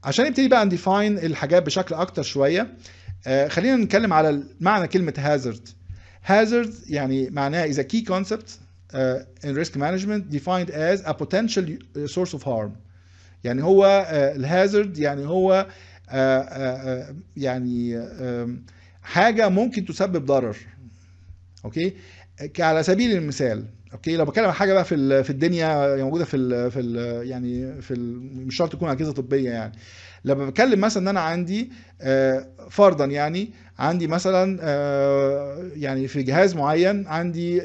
عشان نبتدي بقى نديفاين الحاجات بشكل اكتر شويه آه خلينا نتكلم على معنى كلمه هازارد هازارد يعني معناها is a key concept uh, in risk management defined as a potential source of harm يعني هو uh, الهازارد يعني هو uh, uh, يعني uh, حاجه ممكن تسبب ضرر اوكي على سبيل المثال اوكي لو بتكلم عن حاجه بقى في في الدنيا موجوده في ال في ال يعني في ال مش شرط تكون اجهزه طبيه يعني لما بتكلم مثلا ان انا عندي فرضا يعني عندي مثلا يعني في جهاز معين عندي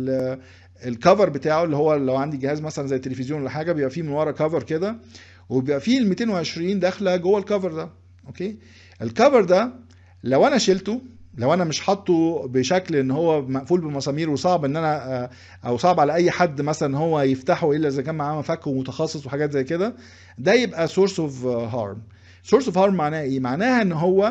الكفر بتاعه اللي هو لو عندي جهاز مثلا زي التلفزيون ولا حاجه بيبقى فيه من ورا كفر كده وبيبقى فيه ال 220 داخله جوه الكفر ده اوكي الكفر ده لو انا شلته لو انا مش حاطه بشكل ان هو مقفول بالمسامير وصعب ان انا او صعب على اي حد مثلا هو يفتحه الا اذا كان معاه مفك ومتخصص وحاجات زي كده ده يبقى سورس اوف هارم سورس اوف هارم معناها ايه معناها ان هو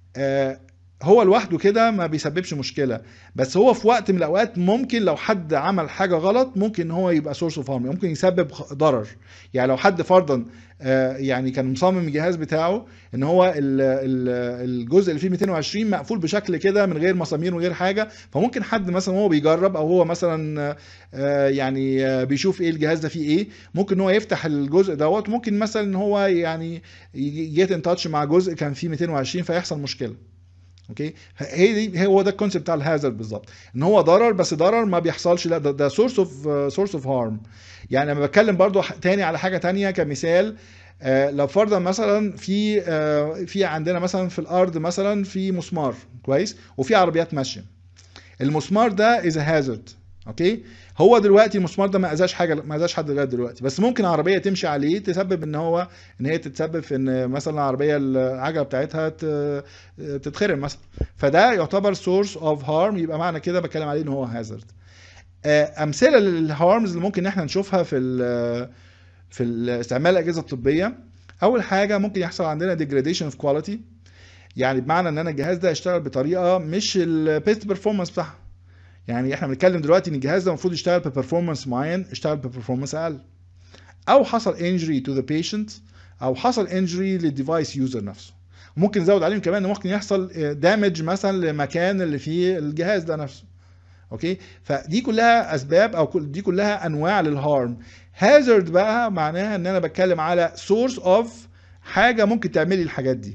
هو لوحده كده ما بيسببش مشكله بس هو في وقت من الاوقات ممكن لو حد عمل حاجه غلط ممكن ان هو يبقى سورس اوف هارم ممكن يسبب ضرر يعني لو حد فرضا يعني كان مصمم الجهاز بتاعه ان هو الجزء اللي فيه 220 مقفول بشكل كده من غير مسامير من غير حاجه فممكن حد مثلا هو بيجرب او هو مثلا يعني بيشوف ايه الجهاز ده فيه ايه ممكن ان هو يفتح الجزء دوت ممكن مثلا ان هو يعني يجيت ان تاتش مع جزء كان فيه 220 فيحصل مشكله اوكي هي دي هو ده الكونسيبت بتاع الهازارد بالظبط ان هو ضرر بس ضرر ما بيحصلش لا ده سورس اوف سورس اوف هارم يعني لما بتكلم برضو تاني على حاجه تانية كمثال آه لو فرضا مثلا في آه في عندنا مثلا في الارض مثلا في مسمار كويس وفي عربيات ماشيه المسمار ده از هازارد اوكي هو دلوقتي المسمار ده ما اذاش حاجه ما اذاش حد لغايه دلوقتي بس ممكن عربيه تمشي عليه تسبب ان هو ان هي تتسبب في ان مثلا العربيه العجله بتاعتها تتخرم مثلا فده يعتبر سورس اوف هارم يبقى معنى كده بتكلم عليه ان هو هازارد امثله للهارمز اللي ممكن احنا نشوفها في ال في استعمال الاجهزه الطبيه اول حاجه ممكن يحصل عندنا degradation اوف كواليتي يعني بمعنى ان انا الجهاز ده يشتغل بطريقه مش البيست بيرفورمانس بتاعها يعني احنا بنتكلم دلوقتي ان الجهاز ده المفروض يشتغل ببرفورمانس معين اشتغل ببرفورمانس اقل او حصل انجري تو ذا بيشنت او حصل انجري للديفايس يوزر نفسه ممكن نزود عليهم كمان ان ممكن يحصل دامج مثلا لمكان اللي فيه الجهاز ده نفسه اوكي فدي كلها اسباب او دي كلها انواع للهارم هازارد بقى معناها ان انا بتكلم على سورس اوف حاجه ممكن تعملي الحاجات دي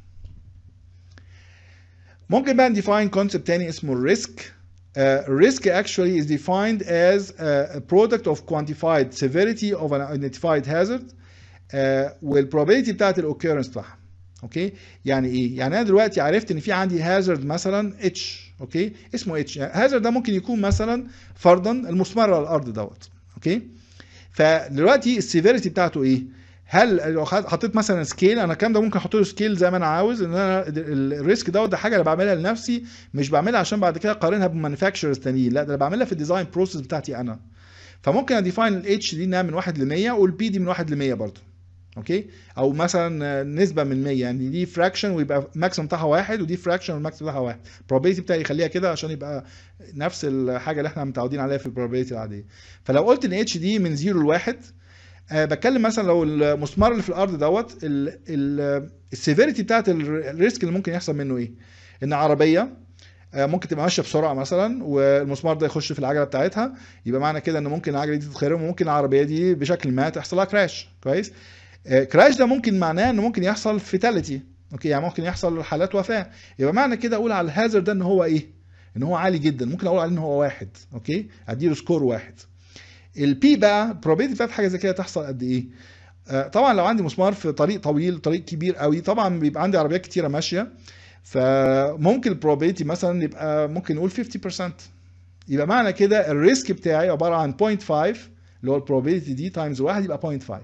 ممكن بقى نديفاين كونسبت تاني اسمه الريسك Uh, risk actually is defined as uh, a product of quantified severity of an identified hazard uh, والprobability بتاعت الاوكيرنس بتاعها اوكي يعني ايه يعني انا دلوقتي عرفت ان في عندي هازارد مثلا اتش اوكي اسمه اتش هازارد ده ممكن يكون مثلا فرضا المسمار على الارض دوت اوكي فدلوقتي السيفيريتي بتاعته ايه هل لو حطيت مثلا سكيل انا الكلام ده ممكن احط له سكيل زي ما انا عاوز ان انا الريسك دوت ده حاجه انا بعملها لنفسي مش بعملها عشان بعد كده اقارنها بمانيفاكتشرز تانيين لا ده انا بعملها في الديزاين بروسيس بتاعتي انا فممكن اديفاين الاتش دي انها من 1 ل 100 والبي دي من 1 ل 100 برضه اوكي او مثلا نسبه من 100 يعني دي فراكشن ويبقى الماكسيمم بتاعها واحد ودي فراكشن والماكسيمم بتاعها واحد probability بتاعي يخليها كده عشان يبقى نفس الحاجه اللي احنا متعودين عليها في البروبابيلتي العاديه فلو قلت ان اتش دي من 0 ل 1 أه بتكلم مثلا لو المسمار اللي في الارض دوت السيفيريتي بتاعت الريسك اللي ممكن يحصل منه ايه ان عربيه ممكن تبقى ماشيه بسرعه مثلا والمسمار ده يخش في العجله بتاعتها يبقى معنى كده ان ممكن العجله دي تتخرم وممكن العربيه دي بشكل ما تحصل لها كراش كويس كراش ده ممكن معناه انه ممكن يحصل فيتاليتي اوكي يعني ممكن يحصل حالات وفاه يبقى معنى كده اقول على الهازر ده ان هو ايه ان هو عالي جدا ممكن اقول عليه ان هو واحد اوكي اديله سكور واحد البي بقى probability بتاعت حاجه زي كده تحصل قد ايه آه طبعا لو عندي مسمار في طريق طويل طريق كبير قوي طبعا بيبقى عندي عربيات كتيره ماشيه فممكن البروبابيلتي مثلا يبقى ممكن نقول 50% يبقى معنى كده الريسك بتاعي عباره عن 0.5 اللي هو البروبابيلتي دي تايمز 1 يبقى 0.5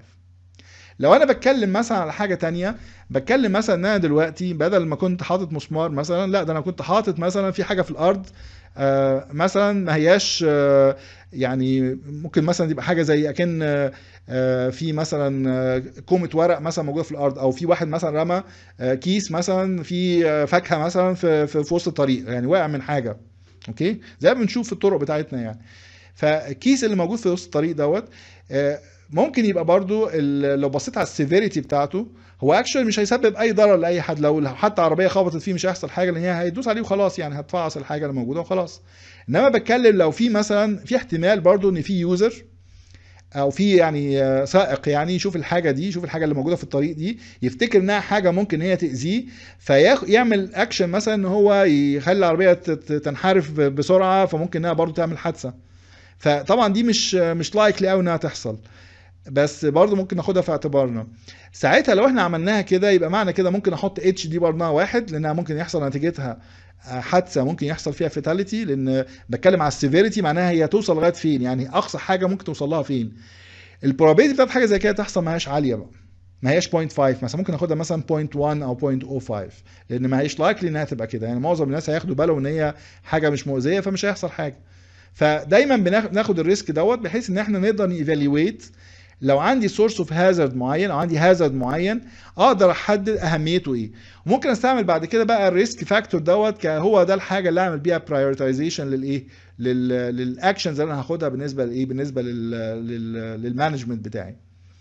لو انا بتكلم مثلا على حاجه تانية بتكلم مثلا ان انا دلوقتي بدل ما كنت حاطط مسمار مثلا لا ده انا كنت حاطط مثلا في حاجه في الارض آه مثلا ما هياش آه يعني ممكن مثلا يبقى حاجه زي اكن آه في مثلا كومه ورق مثلا موجوده في الارض او في واحد مثلا رمى كيس مثلا في فاكهه مثلا في, في, في وسط الطريق يعني واقع من حاجه اوكي زي ما بنشوف في الطرق بتاعتنا يعني فالكيس اللي موجود في وسط الطريق دوت ممكن يبقى برضو ال- لو بصيت على السيفيريتي بتاعته هو اكشوال مش هيسبب اي ضرر لاي حد لو لو حتى عربيه خبطت فيه مش هيحصل حاجه لان هي هيدوس عليه وخلاص يعني هتفعص الحاجه اللي موجوده وخلاص انما بتكلم لو في مثلا في احتمال برضو ان في يوزر او في يعني آه، سائق يعني يشوف الحاجه دي يشوف الحاجه اللي موجوده في الطريق دي يفتكر انها حاجه ممكن هي تاذيه فيعمل اكشن مثلا ان هو يخلي العربيه تت- تنحرف ب- بسرعه فممكن انها برضو تعمل حادثه فطبعا دي مش مش لايكلي قوي انها تحصل بس برضو ممكن ناخدها في اعتبارنا ساعتها لو احنا عملناها كده يبقى معنى كده ممكن احط اتش دي برضه واحد لانها ممكن يحصل نتيجتها آه، حادثه ممكن يحصل فيها فيتاليتي لان بتكلم على السيفيريتي معناها هي توصل لغايه فين يعني اقصى حاجه ممكن توصل لها فين البروبابيلتي بتاعت حاجه زي كده تحصل ما هياش عاليه بقى ما هياش 0.5 مثلا ممكن ناخدها مثلا 0.1 او 0.05 لان ما هيش لايكلي انها تبقى كده يعني معظم الناس هياخدوا بالهم ان هي حاجه مش مؤذيه فمش هيحصل حاجه فدايما بناخ- بناخد الريسك دوت بحيث ان احنا نقدر نيفالويت لو عندي سورس اوف هازارد معين او عندي هازارد معين اقدر احدد اهميته ايه وممكن استعمل بعد كده بقى الريسك فاكتور دوت هو ده الحاجه اللي اعمل بيها برايورتايزيشن للايه للاكشنز اللي انا هاخدها بالنسبه لايه بالنسبه لل لل- للمانجمنت بتاعي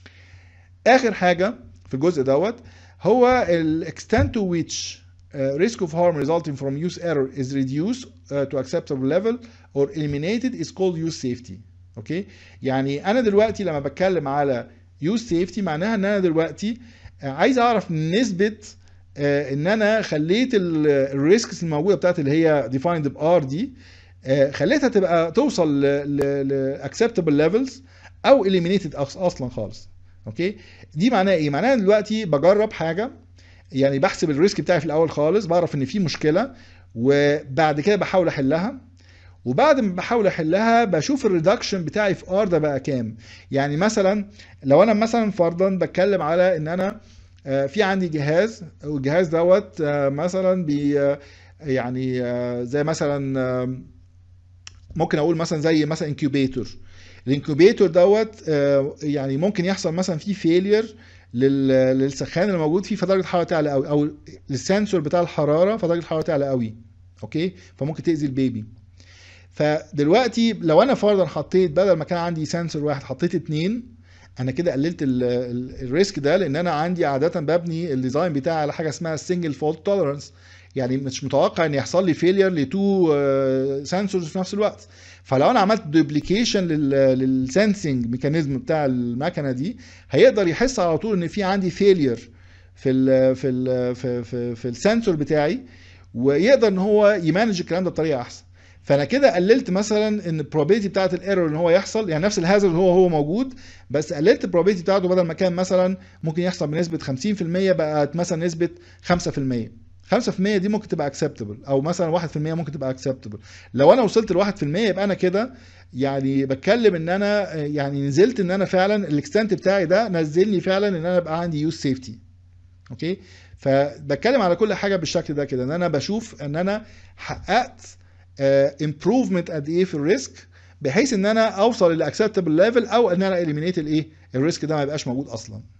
اخر حاجه في الجزء دوت هو ال extent to which uh, risk of harm resulting from use error is reduced uh, to acceptable level or eliminated is called use safety اوكي يعني انا دلوقتي لما بتكلم على use safety معناها ان انا دلوقتي آه، عايز اعرف نسبه آه، ان انا خليت الريسكس الموجوده بتاعت اللي هي defined بار دي آه، خليتها تبقى توصل ل acceptable levels او eliminated أص- اصلا خالص اوكي دي معناها ايه معناها دلوقتي بجرب حاجه يعني بحسب الريسك بتاعي في الاول خالص بعرف ان في مشكله وبعد كده بحاول احلها وبعد ما بحاول احلها بشوف الريدكشن بتاعي في ار ده بقى كام يعني مثلا لو انا مثلا فرضا بتكلم على ان انا آه، في عندي جهاز والجهاز دوت آه، مثلا بي آه، يعني آه، زي مثلا آه، ممكن اقول مثلا زي مثلا انكيوبيتور الانكيوبيتور دوت آه، يعني ممكن يحصل مثلا فيه فيلير للسخان اللي موجود فيه فدرجه الحراره تعلى قوي او للسنسور بتاع الحراره فدرجه الحراره تعلى قوي اوكي فممكن تاذي البيبي فدلوقتي لو انا فرضا حطيت بدل ما كان عندي سنسور واحد حطيت اتنين انا كده قللت ال- ال- الريسك ده لان انا عندي عاده ببني الديزاين بتاعي على حاجه اسمها السنجل فولت توليرنس يعني مش متوقع ان يحصل لي فيلير لتو سنسورز في نفس الوقت فلو انا عملت دوبليكيشن للسنسنج ميكانيزم بتاع المكنه دي هيقدر يحس على طول ان في عندي فيلير في ال في ال في في, في السنسور بتاعي ويقدر ان هو يمانج الكلام ده بطريقه احسن فانا كده قللت مثلا ان البروبابيلتي بتاعت الايرور ان هو يحصل يعني نفس الهازارد هو هو موجود بس قللت البروبابيلتي بتاعته بدل ما كان مثلا ممكن يحصل بنسبه 50% بقت مثلا نسبه 5% 5% دي ممكن تبقى اكسبتبل او مثلا 1% ممكن تبقى اكسبتبل لو انا وصلت ل 1% يبقى انا كده يعني بتكلم ان انا يعني نزلت ان انا فعلا الاكستنت بتاعي ده نزلني فعلا ان انا ابقى عندي يوز سيفتي اوكي فبتكلم على كل حاجه بالشكل ده كده ان انا بشوف ان انا حققت امبروفمنت قد ايه في الريسك بحيث ان انا اوصل للاكسبتبل ليفل او ان انا اليمينيت الايه الريسك ده ما يبقاش موجود اصلا